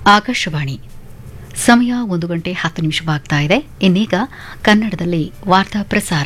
ಆಕಾಶವಾಣಿ ಸಮಯ ಒಂದು ಗಂಟೆ ಹತ್ತು ನಿಮಿಷವಾಗ್ತಾ ಇದೆ ಇನ್ನೀಗ ಕನ್ನಡದಲ್ಲಿ ವಾರ್ತಾ ಪ್ರಸಾರ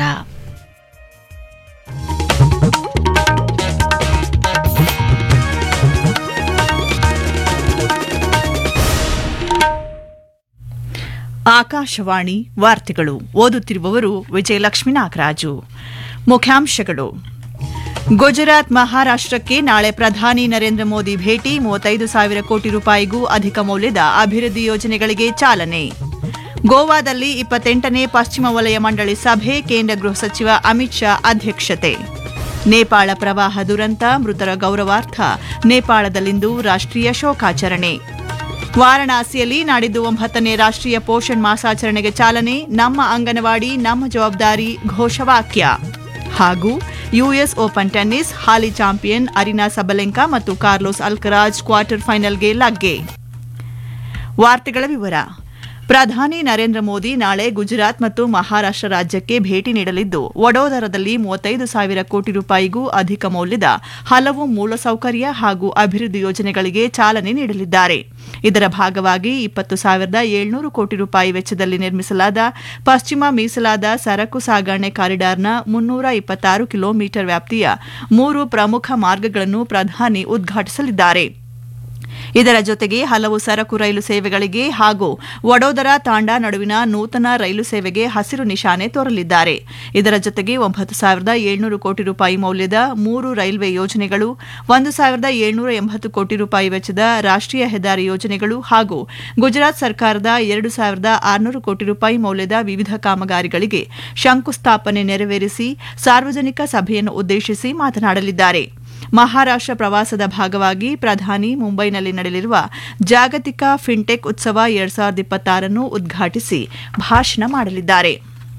ಆಕಾಶವಾಣಿ ವಾರ್ತೆಗಳು ಓದುತ್ತಿರುವವರು ವಿಜಯಲಕ್ಷ್ಮಿ ನಾಗರಾಜು ಮುಖ್ಯಾಂಶಗಳು ಗುಜರಾತ್ ಮಹಾರಾಷ್ಟಕ್ಕೆ ನಾಳೆ ಪ್ರಧಾನಿ ನರೇಂದ್ರ ಮೋದಿ ಭೇಟಿ ಮೂವತ್ತೈದು ಸಾವಿರ ಕೋಟಿ ರೂಪಾಯಿಗೂ ಅಧಿಕ ಮೌಲ್ಯದ ಅಭಿವೃದ್ಧಿ ಯೋಜನೆಗಳಿಗೆ ಚಾಲನೆ ಗೋವಾದಲ್ಲಿ ಇಪ್ಪತ್ತೆಂಟನೇ ಪಶ್ಚಿಮ ವಲಯ ಮಂಡಳಿ ಸಭೆ ಕೇಂದ್ರ ಗೃಹ ಸಚಿವ ಅಮಿತ್ ಶಾ ಅಧ್ಯಕ್ಷತೆ ನೇಪಾಳ ಪ್ರವಾಹ ದುರಂತ ಮೃತರ ಗೌರವಾರ್ಥ ನೇಪಾಳದಲ್ಲಿಂದು ರಾಷ್ಟ್ರೀಯ ಶೋಕಾಚರಣೆ ವಾರಣಾಸಿಯಲ್ಲಿ ನಾಡಿದ್ದು ಒಂಬತ್ತನೇ ರಾಷ್ಟ್ರೀಯ ಪೋಷಣ್ ಮಾಸಾಚರಣೆಗೆ ಚಾಲನೆ ನಮ್ಮ ಅಂಗನವಾಡಿ ನಮ್ಮ ಜವಾಬ್ದಾರಿ ಘೋಷವಾಕ್ಯ ಹಾಗೂ ಯುಎಸ್ ಓಪನ್ ಟೆನ್ನಿಸ್ ಹಾಲಿ ಚಾಂಪಿಯನ್ ಅರಿನಾ ಸಬಲೆಂಕಾ ಮತ್ತು ಕಾರ್ಲೋಸ್ ಅಲ್ಕರಾಜ್ ಕ್ವಾರ್ಟರ್ ಫೈನಲ್ಗೆ ಲಗ್ಗೆ ವಾರ್ತೆಗಳ ವಿವರ ಪ್ರಧಾನಿ ನರೇಂದ್ರ ಮೋದಿ ನಾಳೆ ಗುಜರಾತ್ ಮತ್ತು ಮಹಾರಾಷ್ಟ್ರ ರಾಜ್ಯಕ್ಕೆ ಭೇಟಿ ನೀಡಲಿದ್ದು ವಡೋದರದಲ್ಲಿ ಮೂವತ್ತೈದು ಸಾವಿರ ಕೋಟಿ ರೂಪಾಯಿಗೂ ಅಧಿಕ ಮೌಲ್ಯದ ಹಲವು ಮೂಲಸೌಕರ್ಯ ಹಾಗೂ ಅಭಿವೃದ್ಧಿ ಯೋಜನೆಗಳಿಗೆ ಚಾಲನೆ ನೀಡಲಿದ್ದಾರೆ ಇದರ ಭಾಗವಾಗಿ ಇಪ್ಪತ್ತು ಸಾವಿರದ ಏಳ್ನೂರು ಕೋಟಿ ರೂಪಾಯಿ ವೆಚ್ಚದಲ್ಲಿ ನಿರ್ಮಿಸಲಾದ ಪಶ್ಚಿಮ ಮೀಸಲಾದ ಸರಕು ಸಾಗಣೆ ಕಾರಿಡಾರ್ನ ಮುನ್ನೂರ ಇಪ್ಪತ್ತಾರು ಕಿಲೋಮೀಟರ್ ವ್ಯಾಪ್ತಿಯ ಮೂರು ಪ್ರಮುಖ ಮಾರ್ಗಗಳನ್ನು ಪ್ರಧಾನಿ ಉದ್ಘಾಟಿಸಲಿದ್ದಾರೆ ಇದರ ಜೊತೆಗೆ ಹಲವು ಸರಕು ರೈಲು ಸೇವೆಗಳಿಗೆ ಹಾಗೂ ವಡೋದರ ತಾಂಡಾ ನಡುವಿನ ನೂತನ ರೈಲು ಸೇವೆಗೆ ಹಸಿರು ನಿಶಾನೆ ತೋರಲಿದ್ದಾರೆ ಇದರ ಜೊತೆಗೆ ಒಂಬತ್ತು ಸಾವಿರದ ಏಳ್ನೂರು ಕೋಟಿ ರೂಪಾಯಿ ಮೌಲ್ಯದ ಮೂರು ರೈಲ್ವೆ ಯೋಜನೆಗಳು ಒಂದು ಸಾವಿರದ ಏಳ್ನೂರ ಎಂಬತ್ತು ಕೋಟಿ ರೂಪಾಯಿ ವೆಚ್ಚದ ರಾಷ್ಟ್ರೀಯ ಹೆದ್ದಾರಿ ಯೋಜನೆಗಳು ಹಾಗೂ ಗುಜರಾತ್ ಸರ್ಕಾರದ ಎರಡು ಸಾವಿರದ ಆರುನೂರು ಕೋಟಿ ರೂಪಾಯಿ ಮೌಲ್ಯದ ವಿವಿಧ ಕಾಮಗಾರಿಗಳಿಗೆ ಶಂಕುಸ್ಥಾಪನೆ ನೆರವೇರಿಸಿ ಸಾರ್ವಜನಿಕ ಸಭೆಯನ್ನು ಉದ್ದೇಶಿಸಿ ಮಾತನಾಡಲಿದ್ದಾರೆ ಮಹಾರಾಷ್ಟ್ರ ಪ್ರವಾಸದ ಭಾಗವಾಗಿ ಪ್ರಧಾನಿ ಮುಂಬೈನಲ್ಲಿ ನಡೆಯಲಿರುವ ಜಾಗತಿಕ ಫಿನ್ಟೆಕ್ ಉತ್ಸವ ಎರಡ್ ಸಾವಿರದ ಇಪ್ಪತ್ತಾರನ್ನು ಉದ್ಘಾಟಿಸಿ ಭಾಷಣ ಮಾಡಲಿದ್ದಾರೆ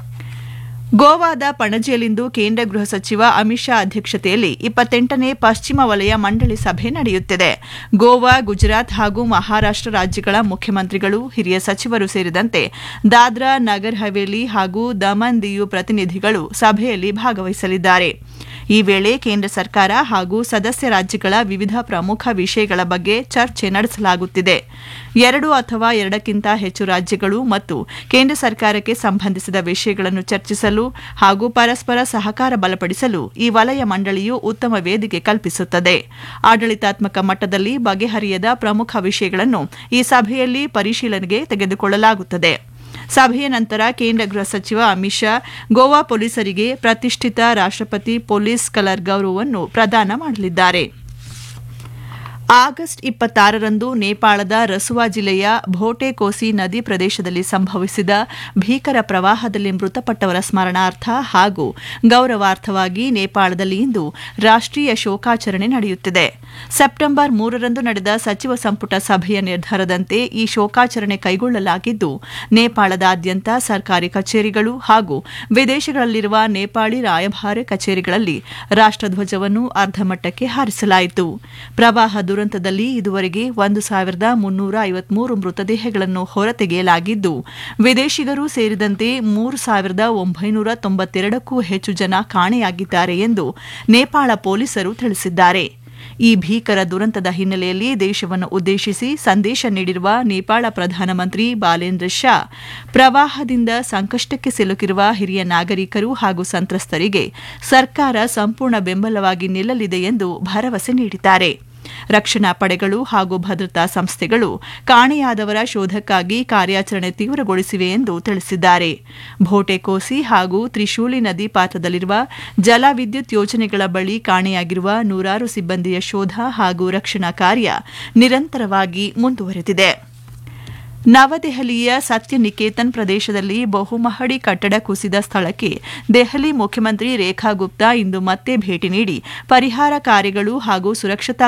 ಗೋವಾದ ಪಣಜಿಯಲ್ಲಿಂದು ಕೇಂದ್ರ ಗೃಹ ಸಚಿವ ಅಮಿತ್ ಶಾ ಅಧ್ಯಕ್ಷತೆಯಲ್ಲಿ ಇಪ್ಪತ್ತೆಂಟನೇ ಪಶ್ಚಿಮ ವಲಯ ಮಂಡಳಿ ಸಭೆ ನಡೆಯುತ್ತಿದೆ ಗೋವಾ ಗುಜರಾತ್ ಹಾಗೂ ಮಹಾರಾಷ್ಟ್ರ ರಾಜ್ಯಗಳ ಮುಖ್ಯಮಂತ್ರಿಗಳು ಹಿರಿಯ ಸಚಿವರು ಸೇರಿದಂತೆ ದಾದ್ರಾ ನಗರ್ ಹವೇಲಿ ಹಾಗೂ ದಮನ್ ದಿಯು ಪ್ರತಿನಿಧಿಗಳು ಸಭೆಯಲ್ಲಿ ಭಾಗವಹಿಸಲಿದ್ದಾರೆ ಈ ವೇಳೆ ಕೇಂದ್ರ ಸರ್ಕಾರ ಹಾಗೂ ಸದಸ್ಯ ರಾಜ್ಯಗಳ ವಿವಿಧ ಪ್ರಮುಖ ವಿಷಯಗಳ ಬಗ್ಗೆ ಚರ್ಚೆ ನಡೆಸಲಾಗುತ್ತಿದೆ ಎರಡು ಅಥವಾ ಎರಡಕ್ಕಿಂತ ಹೆಚ್ಚು ರಾಜ್ಯಗಳು ಮತ್ತು ಕೇಂದ್ರ ಸರ್ಕಾರಕ್ಕೆ ಸಂಬಂಧಿಸಿದ ವಿಷಯಗಳನ್ನು ಚರ್ಚಿಸಲು ಹಾಗೂ ಪರಸ್ಪರ ಸಹಕಾರ ಬಲಪಡಿಸಲು ಈ ವಲಯ ಮಂಡಳಿಯು ಉತ್ತಮ ವೇದಿಕೆ ಕಲ್ಪಿಸುತ್ತದೆ ಆಡಳಿತಾತ್ಮಕ ಮಟ್ಟದಲ್ಲಿ ಬಗೆಹರಿಯದ ಪ್ರಮುಖ ವಿಷಯಗಳನ್ನು ಈ ಸಭೆಯಲ್ಲಿ ಪರಿಶೀಲನೆಗೆ ತೆಗೆದುಕೊಳ್ಳಲಾಗುತ್ತದೆ ಸಭೆಯ ನಂತರ ಕೇಂದ್ರ ಗೃಹ ಸಚಿವ ಅಮಿತ್ ಶಾ ಗೋವಾ ಪೊಲೀಸರಿಗೆ ಪ್ರತಿಷ್ಠಿತ ರಾಷ್ಟ್ರಪತಿ ಪೊಲೀಸ್ ಕಲರ್ ಗೌರವವನ್ನು ಪ್ರದಾನ ಮಾಡಲಿದ್ದಾರೆ ಆಗಸ್ಟ್ ಇಪ್ಪತ್ತಾರರಂದು ನೇಪಾಳದ ರಸುವಾ ಜಿಲ್ಲೆಯ ಭೋಟೆಕೋಸಿ ನದಿ ಪ್ರದೇಶದಲ್ಲಿ ಸಂಭವಿಸಿದ ಭೀಕರ ಪ್ರವಾಹದಲ್ಲಿ ಮೃತಪಟ್ಟವರ ಸ್ಮರಣಾರ್ಥ ಹಾಗೂ ಗೌರವಾರ್ಥವಾಗಿ ನೇಪಾಳದಲ್ಲಿ ಇಂದು ರಾಷ್ಟ್ರೀಯ ಶೋಕಾಚರಣೆ ನಡೆಯುತ್ತಿದೆ ಸೆಪ್ಟೆಂಬರ್ ಮೂರರಂದು ನಡೆದ ಸಚಿವ ಸಂಪುಟ ಸಭೆಯ ನಿರ್ಧಾರದಂತೆ ಈ ಶೋಕಾಚರಣೆ ಕೈಗೊಳ್ಳಲಾಗಿದ್ದು ನೇಪಾಳದಾದ್ಯಂತ ಸರ್ಕಾರಿ ಕಚೇರಿಗಳು ಹಾಗೂ ವಿದೇಶಗಳಲ್ಲಿರುವ ನೇಪಾಳಿ ರಾಯಭಾರ ಕಚೇರಿಗಳಲ್ಲಿ ರಾಷ್ಟ್ರಧ್ವಜವನ್ನು ಅರ್ಧಮಟ್ಟಕ್ಕೆ ಹಾರಿಸಲಾಯಿತು ಪ್ರವಾಹ ದುರಂತದಲ್ಲಿ ಇದುವರೆಗೆ ಒಂದು ಸಾವಿರದ ಮುನ್ನೂರ ಐವತ್ಮೂರು ಮೃತದೇಹಗಳನ್ನು ಹೊರತೆಗೆಯಲಾಗಿದ್ದು ವಿದೇಶಿಗರು ಸೇರಿದಂತೆ ಮೂರು ಸಾವಿರದ ಒಂಬೈನೂರ ತೊಂಬತ್ತೆರಡಕ್ಕೂ ಹೆಚ್ಚು ಜನ ಕಾಣೆಯಾಗಿದ್ದಾರೆ ಎಂದು ನೇಪಾಳ ಪೊಲೀಸರು ತಿಳಿಸಿದ್ದಾರೆ ಈ ಭೀಕರ ದುರಂತದ ಹಿನ್ನೆಲೆಯಲ್ಲಿ ದೇಶವನ್ನು ಉದ್ದೇಶಿಸಿ ಸಂದೇಶ ನೀಡಿರುವ ನೇಪಾಳ ಪ್ರಧಾನಮಂತ್ರಿ ಬಾಲೇಂದ್ರ ಶಾ ಪ್ರವಾಹದಿಂದ ಸಂಕಷ್ಟಕ್ಕೆ ಸಿಲುಕಿರುವ ಹಿರಿಯ ನಾಗರಿಕರು ಹಾಗೂ ಸಂತ್ರಸ್ತರಿಗೆ ಸರ್ಕಾರ ಸಂಪೂರ್ಣ ಬೆಂಬಲವಾಗಿ ನಿಲ್ಲಲಿದೆ ಎಂದು ಭರವಸೆ ನೀಡಿದ್ದಾರೆ ರಕ್ಷಣಾ ಪಡೆಗಳು ಹಾಗೂ ಭದ್ರತಾ ಸಂಸ್ಥೆಗಳು ಕಾಣೆಯಾದವರ ಶೋಧಕ್ಕಾಗಿ ಕಾರ್ಯಾಚರಣೆ ತೀವ್ರಗೊಳಿಸಿವೆ ಎಂದು ತಿಳಿಸಿದ್ದಾರೆ ಭೋಟೆಕೋಸಿ ಹಾಗೂ ತ್ರಿಶೂಲಿ ನದಿ ಪಾತ್ರದಲ್ಲಿರುವ ಜಲವಿದ್ಯುತ್ ಯೋಜನೆಗಳ ಬಳಿ ಕಾಣೆಯಾಗಿರುವ ನೂರಾರು ಸಿಬ್ಬಂದಿಯ ಶೋಧ ಹಾಗೂ ರಕ್ಷಣಾ ಕಾರ್ಯ ನಿರಂತರವಾಗಿ ಮುಂದುವರೆದಿದೆ ನವದೆಹಲಿಯ ಸತ್ಯನಿಕೇತನ್ ಪ್ರದೇಶದಲ್ಲಿ ಬಹುಮಹಡಿ ಕಟ್ಟಡ ಕುಸಿದ ಸ್ಥಳಕ್ಕೆ ದೆಹಲಿ ಮುಖ್ಯಮಂತ್ರಿ ರೇಖಾ ಗುಪ್ತಾ ಇಂದು ಮತ್ತೆ ಭೇಟಿ ನೀಡಿ ಪರಿಹಾರ ಕಾರ್ಯಗಳು ಹಾಗೂ ಸುರಕ್ಷತಾ